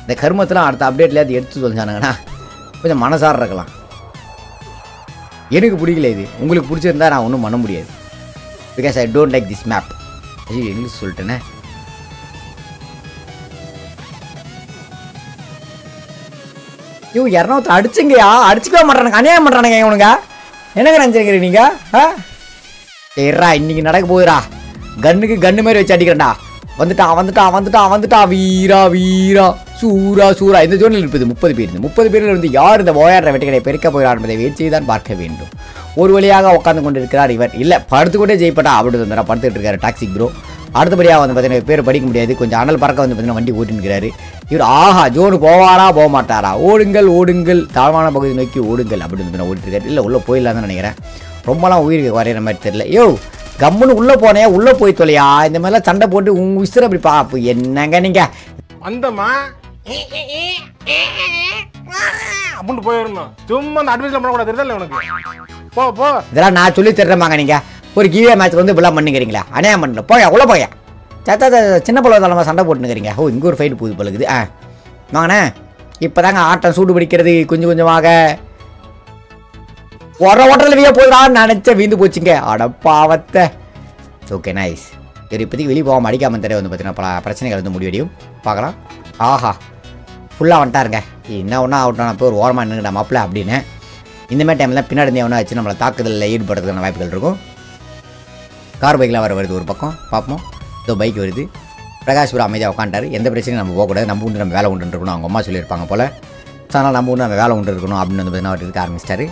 இந்த கருமத்தெல்லாம் அடுத்த அப்டேட்ல அது எடுத்து தொலைஞ்சானுங்கன்னா கொஞ்சம் மனசார இருக்கலாம் எனக்கு பிடிக்கல இது உங்களுக்கு பிடிச்சிருந்தா நான் ஒன்றும் பண்ண முடியாது because I don't like this map ஐயோ இங்கிலீஷ் சொல்லிட்டேனே ஐயோ இரநூத்தி அடிச்சுங்கயா அடிச்சுக்கவே மாட்டானுங்க அநியாயம் பண்ணுறானுங்க இவனுங்க என்னங்க நினச்சிருக்கிறீங்க நீங்கள் ஆ சரிடா இன்னைக்கு நடக்க போகுதுடா கன்னுக்கு கன்னு மாதிரி வச்சு அடிக்கிறேன்டா வந்துட்டான் வந்துட்டான் வந்துட்டான் வந்துட்டான் வீரா வீரா சூரா சூரா இந்த ஜோனில் இருப்பது முப்பது பேர் இந்த முப்பது பேரில் இருந்து யார் இந்த ஓயாடுற வெட்டுக்கடை பெருக்க போகிறார் என்பதை வேட்சியை தான் பார்க்க வேண்டும் ஒரு வழியாக உட்காந்து கொண்டு இருக்கிறார் இவர் இல்லை படுத்துக்கொண்டே ஜெயிப்பட்டா அப்படி வந்துடா படுத்துட்டு இருக்காரு டாக்ஸிக் ப்ரோ அடுத்தபடியாக வந்து பார்த்தீங்கன்னா பேர் படிக்க முடியாது கொஞ்சம் அனல் பறக்க வந்து பார்த்தீங்கன்னா வண்டி ஓட்டினுக்கிறாரு இவர் ஆஹா ஜோனு போவாரா போக மாட்டாரா ஓடுங்கள் ஓடுங்கள் தாழ்வான பகுதி நோக்கி ஓடுங்கள் அப்படின்னு வந்து ஓடிட்டு இருக்காரு இல்லை உள்ளே போயிடலாம் தான் நினைக்கிறேன் ரொம்பலாம் உயிருக்கு வரைகிற மாதிரி தெரியல யோ கம்முன்னு உள்ளே போனே உள்ளே போய் தொலையா இந்த மாதிரிலாம் சண்டை போட்டு உங்க விசிற அப்படி பாப்பு என்னங்க நீங்கள் வந்தம்மா அப்படின்னு போயிடணும் சும்மா அந்த அட்வைஸ்ல பண்ணக்கூடாது தெரியல உனக்கு போ போ இதெல்லாம் நான் சொல்லி தர்றேமாங்க நீங்கள் ஒரு கிவே மேட்ச் வந்து இப்படிலாம் பண்ணுங்கிறீங்களா அநியாயம் பண்ணல போயா உள்ளே போயா சத்தா சின்ன பழ தலைமை சண்டை போட்டுனுக்கிறீங்க ஓ இங்கே ஒரு ஃபைட் புது பழகுது ஆ வாங்கண்ணே இப்போ தாங்க ஆட்டம் சூடு பிடிக்கிறது கொஞ்சம் கொஞ்சமாக ஒரு ஓட்டத்தில் வீய போயிடான்னு நினச்ச வீந்து போச்சுங்க அட பாவத்தை ஓகே நைஸ் சரி இப்போதைக்கு வெளியே போகாமல் அடிக்காமல் தெரிய வந்து பார்த்தீங்கன்னா பல பிரச்சனைகள் வந்து முடிவடையும் பார்க்கலாம் ஆஹா ஃபுல்லாக வந்துட்டாருங்க என்ன ஒன்றா ஆகட்டும் போய் ஒரு ஓரமாக நின்றுடா மாப்பிள்ள அப்படின்னு இந்த மாதிரி டைமில் பின்னாடி இருந்து எவனா வச்சு நம்மளை தாக்குதலில் ஈடுபடுறதுக்கான வாய்ப்புகள் இருக்கும் கார் பைக்லாம் வர வருது ஒரு பக்கம் பார்ப்போம் இதோ பைக் வருது பிரகாஷ்புரம் அமைதியாக உட்காந்துட்டாரு எந்த பிரச்சனையும் நம்ம போகக்கூடாது நம்ம உண்டு நம்ம வேலை உண்டு இருக்கணும் அவங்க அம்மா சொல்லியிருப்பாங்க போல் ஸோ அதனால் நம்ம உண்டு நம்ம வேலை உண்டு இருக்கணும் அப்படின்னு வந்து பார்த்தீங்கன்னா அவர் இருக்க ஆரம்பிச்சிட்டாரு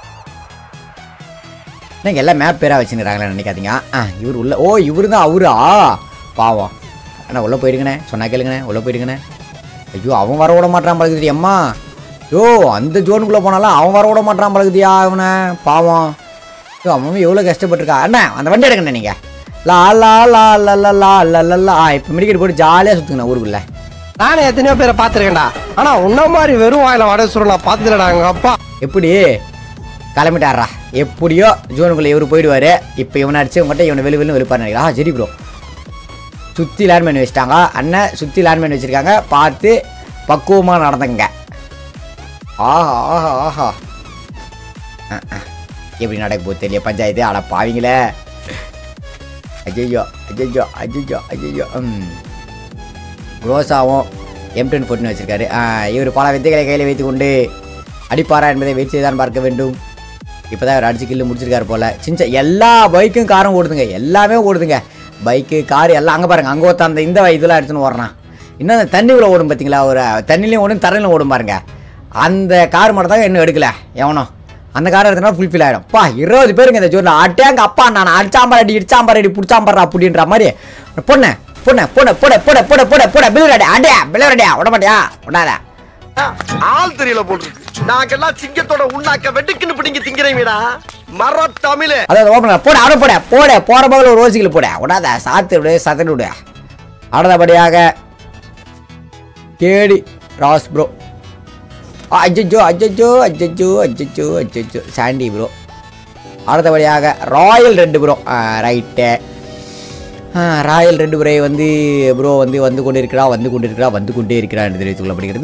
நீங்கள் எல்லாம் மேப் பேராக வச்சுருக்காங்களே நினைக்காதீங்க ஆ இவர் உள்ள ஓ இவர் தான் அவரா பாவம் அண்ணா உள்ளே போயிருங்கண்ணே சொன்னா கேளுங்கண்ணே உள்ளே போயிருங்கண்ணே ஐயோ அவன் வர விட மாட்டான் பழகுது அம்மா யோ அந்த ஜோனுக்குள்ளே போனாலும் அவன் வர விட மாட்டான் பழகுதியா அவனை பாவம் யோ அவன் எவ்வளோ கஷ்டப்பட்டிருக்கா அண்ணா அந்த வண்டி எடுங்கண்ணே நீங்கள் லா லா லா லா லா லா லா லா லா ஆ இப்போ மெடிக்கெட் போட்டு ஜாலியாக சுற்றுங்கண்ணா ஊருக்குள்ளே நானே எத்தனையோ பேரை பார்த்துருக்கேன்டா ஆனா உன்ன மாதிரி வெறும் வாயில வடை சுருள் நான் பார்த்ததுலடா எங்க அப்பா எப்படி கிளம்பிட்டாரா எப்படியோ ஜோனுக்குள்ளே இவர் போயிடுவார் இப்போ இவனை அடிச்சு உங்கள்கிட்ட இவனை வெளி வெளியும் வெளிப்பாரு நினைக்கிறா ஆ சரி ப்ரோ சுற்றி லேண்ட்மேன் வச்சுட்டாங்க அண்ணன் சுற்றி லேண்ட்மேன் வச்சுருக்காங்க பார்த்து பக்குவமாக நடந்துங்க ஆஹா ஆஹா ஆஹா அஹ், அஹ். எப்படி நடக்க போகுது தெரியல பஞ்சாயத்து அட பாவீங்களே அஜய்யோ அஜய்யோ அஜய்யோ அஜய்யோ ம் ரோசாவும் எம் டென் ஃபோர்ட்டின் வச்சிருக்காரு இவர் பல வித்தைகளை கையில் வைத்து கொண்டு அடிப்பாரா என்பதை வெயிட் தான் பார்க்க வேண்டும் இப்போ தான் அவர் அடிச்சு கில்லு முடிச்சிருக்காரு போல சின்ன எல்லா பைக்கும் காரும் ஓடுதுங்க எல்லாமே ஓடுதுங்க பைக்கு கார் எல்லாம் அங்கே பாருங்க அங்கே ஒருத்தன் அந்த இந்த இதெல்லாம் எடுத்துன்னு ஓடுறான் இன்னும் அந்த தண்ணிக்குள்ளே ஓடும் பார்த்தீங்களா ஒரு தண்ணிலையும் ஓடும் தரையிலும் ஓடும் பாருங்க அந்த கார் மட்டும் தான் இன்னும் எடுக்கல எவனோ அந்த கார் எடுத்தனா ஃபுல்ஃபில் ஆகிடும் பா இருபது பேருங்க இந்த ஜோரில் அட்டேங்க அப்பா நான் அடிச்சாம்பார் அடி இடிச்சாம்பார் அடி பிடிச்சாம்பார் அப்படின்ற மாதிரி பொண்ணு பொண்ணு பொண்ணு போட போட போட போட போட பில்லு அடியா பில்லு அடியா விட மாட்டியா விடாத ஆள் தெரியல போல் இருக்கு நாங்கெல்லாம் சிங்கத்தோட உண்ணாக்க வெட்டுக்குன்னு பிடிங்க திங்கிறீங்கடா மர தமிழே அதாவது ஓப்பன் போட அவனை போட போட போற பகல ஒரு ரோசிகள் போட விடாத சாத்து விடு சத்தன் விடு அடுத்தபடியாக கேடி ராஸ் ப்ரோ அஜ்ஜோ அஜ்ஜோ அஜ்ஜோ அஜ்ஜோ அஜ்ஜோ சாண்டி ப்ரோ அடுத்தபடியாக ராயல் ரெண்டு ப்ரோ ரைட்டு ராயல் ரெண்டு ப்ரோ வந்து ப்ரோ வந்து வந்து கொண்டு இருக்கிறா வந்து கொண்டு இருக்கிறா வந்து கொண்டே இருக்கிறா என்று தெரிவித்துக் கொள்ளப்படுகிறது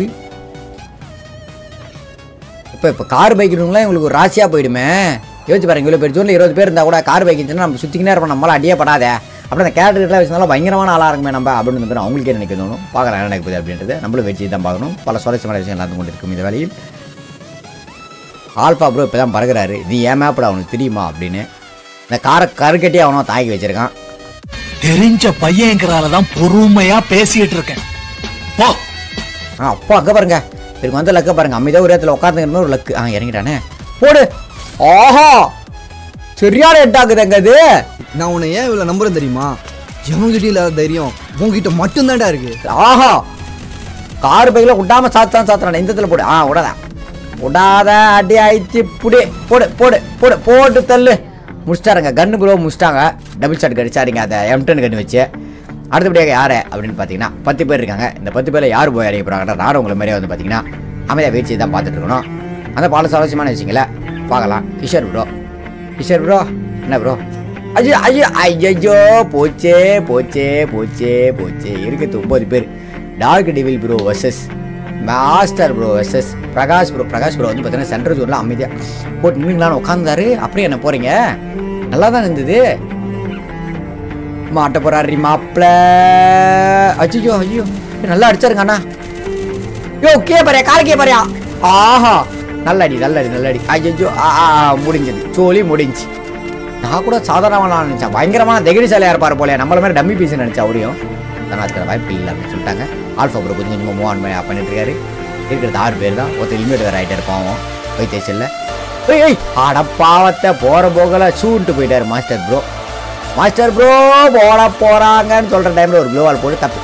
இப்போ இப்போ கார் பைக் இருக்கவங்களாம் இவங்களுக்கு ஒரு ராசியாக போயிடுமே யோசிச்சு பாருங்க இவ்வளோ பேர் ஜோனில் இருபது பேர் இருந்தால் கூட கார் பைக் இருந்துச்சுன்னா நம்ம சுற்றிக்கினே இருப்போம் நம்மளால அடியே படாதே அப்படி அந்த கேரக்டர்லாம் வச்சிருந்தாலும் பயங்கரமான ஆளாக இருக்குமே நம்ம அப்படின்னு வந்து அவங்களுக்கே நினைக்க தோணும் பார்க்கலாம் என்ன நடக்குது அப்படின்றது நம்மளும் வெற்றி தான் பார்க்கணும் பல சுவாரஸ்யமான விஷயம் நடந்து கொண்டு இருக்கும் இந்த வேலையில் ஆல்ஃபா ப்ரோ இப்போ தான் பறகுறாரு இது ஏன் மேப்பட அவனுக்கு தெரியுமா அப்படின்னு இந்த காரை கருக்கட்டி அவனோ தாக்கி வச்சிருக்கான் தெரிஞ்ச பையங்கிறால தான் பொறுமையா பேசிட்டு இருக்கேன் போ ஆ அப்பா அங்கே பாருங்க இவருக்கு வந்து லக்க பாருங்க அமைதியாக ஒரு இடத்துல உட்காந்துங்கிற ஒரு லக்கு ஆ இறங்கிட்டானே போடு ஆஹா சரியான எட்டாக்குது அங்க அது நான் உன்னை ஏன் இவ்வளோ நம்புறேன் தெரியுமா எவன்கிட்ட இல்லாத தைரியம் உன்கிட்ட மட்டும்தான்டா இருக்கு ஆஹா கார் பைக்கில் விட்டாம சாத்தான் சாத்துறான் இந்த இடத்துல போடு ஆ விடாத விடாத அடி ஆயிடுச்சு புடி போடு போடு போடு போட்டு தள்ளு முடிச்சிட்டாருங்க கன்னு ப்ரோ முடிச்சிட்டாங்க டபுள் ஷாட் கடிச்சாருங்க அதை எம்டன் கன்று வச்சு அடுத்தபடியாக யார் அப்படின்னு பார்த்தீங்கன்னா பத்து பேர் இருக்காங்க இந்த பத்து பேரில் யார் போய் அடைய போகிறாங்கன்னா நானும் உங்களை மாதிரியே வந்து பார்த்தீங்கன்னா அமைதியாக வீழ்ச்சி தான் பார்த்துட்டு இருக்கணும் அந்த பால சுவாரஸ்யமான விஷயங்கள பார்க்கலாம் கிஷோர் ப்ரோ கிஷோர் ப்ரோ என்ன ப்ரோ ஐயோ ஐயோ ஐயோ போச்சே போச்சே போச்சே போச்சே இருக்குது ஒம்பது பேர் dark devil bro versus master bro SS Prakash bro Prakash bro வந்து பார்த்தீங்கன்னா சென்ட்ரல் ஜோனில் அமைதியாக போட்டு நின்றுங்களான்னு உட்காந்தாரு அப்படியே என்ன போகிறீங்க நல்லா தான் இருந்தது மாட்ட போறாரு மாப்பிள அஜியோ ஐயோ நல்லா அடிச்சாருங்க அண்ணா யோ கே பாரியா கால கே பாரியா ஆஹா நல்ல அடி நல்ல அடி நல்ல அடி ஐயோ ஆ ஆ, ஆ, முடிஞ்சது சோலி முடிஞ்சு நான் கூட சாதாரணமாக நினச்சேன் பயங்கரமான தைரியசாலியாக இருப்பார் போல நம்மள மாதிரி டம்மி பீஸ் நினச்சேன் அவரையும் ஆனால் அதுக்கு வாய்ப்பு இல்லை அப்படின்னு சொல்லிட்டாங்க ஆல்ஃபா ப்ரோ கொஞ்சம் கொஞ்சமாக மூவ் ஆன் பண்ணி பண்ணிட்டு இருக்காரு இருக்கிறது ஆறு பேர் தான் ஒருத்தர் ஹெல்மெட் வேறு ஆகிட்டே இருப்பான் வைத்தேசல்ல ஏய் ஏய் அட பாவத்தை போகிற போகல சூன்ட்டு போயிட்டாரு மாஸ்டர் ப்ரோ மாஸ்டர் ப்ரோ போட போறாங்கன்னு சொல்ற டைம்ல ஒரு க்ளோவால் போட்டு தப்பு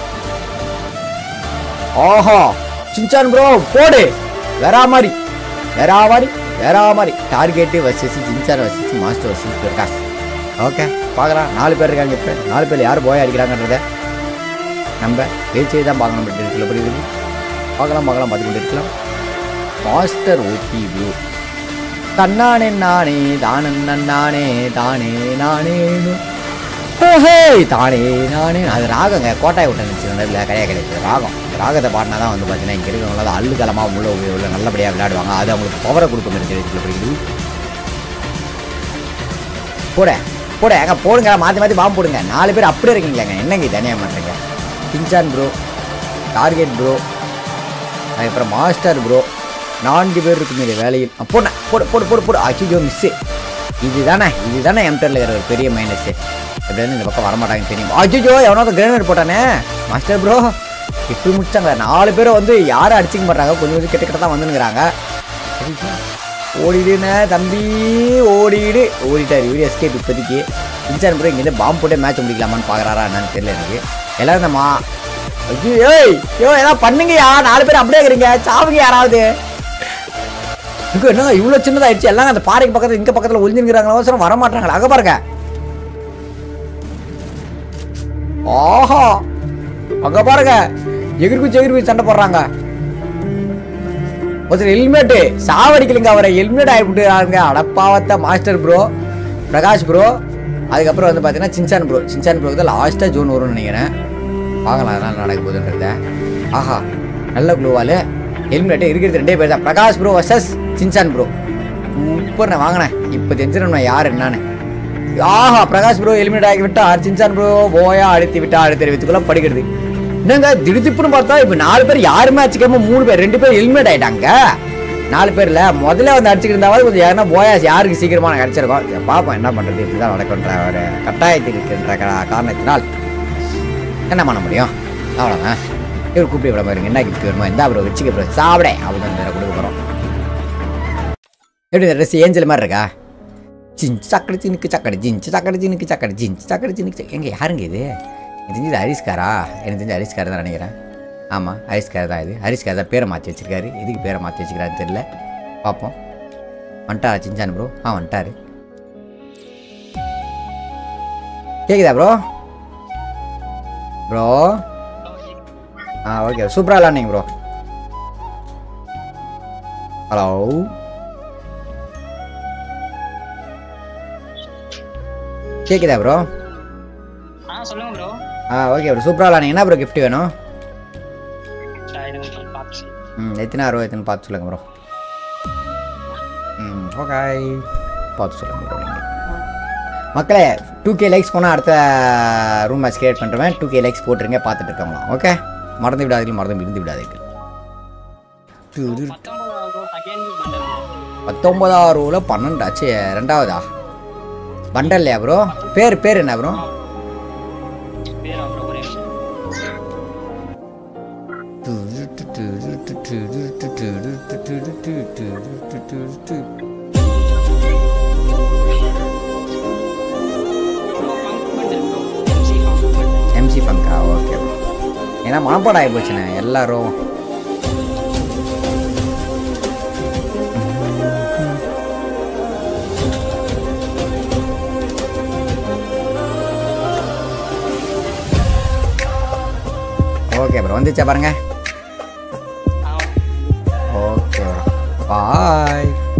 ஓஹோ சின்சான் ப்ரோ போடு வேற மாதிரி வேற மாதிரி வேற மாதிரி டார்கெட்டு வசிச்சு சின்சான் வசிச்சு மாஸ்டர் வசிச்சு பிரகாஷ் ஓகே பார்க்கலாம் நாலு பேர் இருக்காங்க இப்போ நாலு பேர் யார் போய் அடிக்கிறாங்கன்றத நம்ம பேச்சே தான் பார்க்கணும் அப்படி இருக்குல்ல அப்படி இருக்குது பார்க்கலாம் பார்க்கலாம் பார்த்து கொண்டு இருக்கலாம் மாஸ்டர் ஓபி வியூ தன்னானே நானே தானே நானே தானே நானே ஹே தானே நானே அது ராகங்க கோட்டாய் விட்ட நினச்சிருந்தா இல்லை கிடையாது கிடையாது ராகம் இந்த ராகத்தை பாடினா தான் வந்து பார்த்தீங்கன்னா இங்கே இருக்கிறவங்கள அது அள்ளுக்கலமாக உள்ள உள்ள உள்ள நல்லபடியாக விளையாடுவாங்க அது அவங்களுக்கு பவரை கொடுக்கும் இருக்குது புரியுது போட போட ஏங்க போடுங்க மாற்றி மாற்றி பாம்பு போடுங்க நாலு பேர் அப்படியே இருக்கீங்களாங்க என்னங்க இது தனியாக பண்ணுறீங்க பின்சான் ப்ரோ டார்கெட் ப்ரோ அதுக்கப்புறம் மாஸ்டர் ப்ரோ நான்கு பேர் இருக்கும் இது வேலையில் அ, போடுண்ணே போடு போடு போடு போடு அச்சுஜோ மிஸ்ஸு இதுதானே இதுதானே எம்டரில் இருக்கிற ஒரு பெரிய மைனஸு எப்படியாவது இந்த பக்கம் வரமாட்டாங்க தெரியும் அச்சுஜோ எவனாவது கிரேனேட் போட்டானே மாஸ்டர் ப்ரோ இப்படி முடிச்சாங்க நாலு பேரும் வந்து யாரும் அடிச்சிக்க மாட்டாங்க கொஞ்சம் கொஞ்சம் கிட்ட கிட்ட தான் வந்துனுங்கிறாங்க ஓடிடுண்ணே தம்பி ஓடிடு ஓடிட்டார் இவரு எஸ்கேப் இப்போதைக்கு இன்சான் ப்ரோ இங்கேருந்து பாம்பு போட்டே மேட்ச் முடிக்கலாமான்னு பார்க்குறாரா என்னன்னு தெரியல எனக்கு எல்லாரும் நம்ம ஐயோ ஏய் யோ ஏதாவது பண்ணுங்கயா நாலு பேர் அப்படியே இருக்கிறீங்க சாவுங்க யாராவது இங்க என்னங்க இவ்வளோ சின்னதாயிடுச்சு எல்லாம் அந்த பாறைக்கு பக்கத்துல இங்க பக்கத்துல ஒளிஞ்சுங்கிறாங்களா அவசரம் வர மாட்டாங்களா அங்க பாருங்க ஆஹா அங்க பாருங்க எகிர்குச்சி எகிர்குச்சி சண்டை போடுறாங்க ஒருத்தர் ஹெல்மெட்டு சாவடிக்கலைங்க அவரை ஹெல்மெட் ஆகிவிட்டுறாங்க அடப்பாவத்த மாஸ்டர் ப்ரோ பிரகாஷ் ப்ரோ அதுக்கப்புறம் வந்து பார்த்தீங்கன்னா சின்சான் ப்ரோ சின்சான் ப்ரோ தான் லாஸ்ட்டாக ஜோன் வரும்னு நினைக்கிறேன் பார்க்கலாம் அதனால் நடக்க போகுதுன்றத ஆஹா நல்ல க்ளூவால் ஹெல்மெட்டு இருக்கிறது ரெண்டே பேர் தான் Prakash bro versus Shinchan bro super நான் வாங்கினேன் இப்போ தெரிஞ்சிடும் நான் யார் என்னன்னு ஆஹா பிரகாஷ் ப்ரோ ஹெல்மெட் ஆகி விட்டார் சின்சான் ப்ரோ போயா அழுத்தி விட்டா அடுத்த தெரிவித்துக்குள்ள படிக்கிறது என்னங்க திடுதிப்புன்னு பார்த்தா இப்போ நாலு பேர் யாருமே அடிச்சுக்காம மூணு பேர் ரெண்டு பேர் ஹெல்மெட் ஆயிட்டாங்க நாலு பேர்ல முதல்ல வந்து அடிச்சுக்கிட்டு இருந்தாவது கொஞ்சம் யாருன்னா போயாஸ் யாருக்கு சீக்கிரமா நான் கிடைச்சிருக்கோம் சரி, பார்ப்போம் என்ன பண்றது இப்படிதான் நடக்குன்ற ஒரு கட்டாயத்தில் இருக்கின்ற கா- காரணத்தினால் என்ன பண்ண முடியும் அவ்வளோதான் இவர் கூப்பிட்டு விட பாருங்க என்ன கிஃப்ட் வேணுமோ எந்த அப்புறம் வச்சுக்க ப்ரோ சாப்பிட அவங்க வேற கொடுக்க போகிறோம் எப்படி இந்த ட்ரெஸ் ஏஞ்சல் மாதிரி இருக்கா ஜின்ச் சக்கடை சினுக்கு சக்கடை ஜின்ச் சக்கடை சினுக்கு சக்கடை ஜின்ச் சக்கடை சினுக்கு எங்க யாருங்க இது எனக்கு தெரிஞ்சது ஹரிஸ்காரா எனக்கு தெரிஞ்ச ஹரிஸ்கார் தான் நினைக்கிறேன் ஆமாம் ஹரிஸ்கார் தான் இது ஹரிஸ்கார் தான் பேரை மாற்றி வச்சிருக்காரு எதுக்கு பேரை மாற்றி வச்சுக்கிறாருன்னு தெரியல பார்ப்போம் வந்துட்டாரா சிஞ்சான் ப்ரோ ஆ வந்துட்டாரு கேக்குதா ப்ரோ ப்ரோ ஆ ஓகே சூப்பராக விளாண்டிங்க ப்ரோ ஹலோ கேக்குதா ப்ரோ ஆ சொல்லுங்க ப்ரோ ஆ ஓகே ப்ரோ சூப்பராக விளாண்டிங்க என்ன ப்ரோ gift வேணும் பார்த்து ம் எத்தனை அறுபது எத்தனை பார்த்து சொல்லுங்க ப்ரோ ம் ஓகே பார்த்து சொல்லுங்க ப்ரோ நீங்கள் மக்களே டூ கே லைக்ஸ் போனால் அடுத்த ரூம் மேட்ச் கிரியேட் பண்ணுறேன் டூ கே லைக்ஸ் போட்டுருங்க பார்த்துட்டு இருக்கவங்களாம் ஓகே மறந்து விடாதீர்கள் மறந்து இருந்து விடாதீர்கள் டு- பத்தொன்பதாவது செகண்ட் பண்டல் பத்தொன்பதாவது ரூவில் பன்னெண்டு ஆச்சு ரெண்டாவதா பண்டல் இல்லையா ப்ரோ பேர் பேர் என்ன ப்ரோ பேர் அப்புறம் ஒரே நிமிஷம். bro, funk bundle bro. MC funk bundle. MC ஃபங்கா ஓகே ப்ரோ ஏன்னா மனப்பாடம் ஆகி போச்சுண்ணே எல்லாரும் ஓகே ப்ரோ வந்துச்சா பாருங்க ஆ, ஓகே ப்ரோ பாய்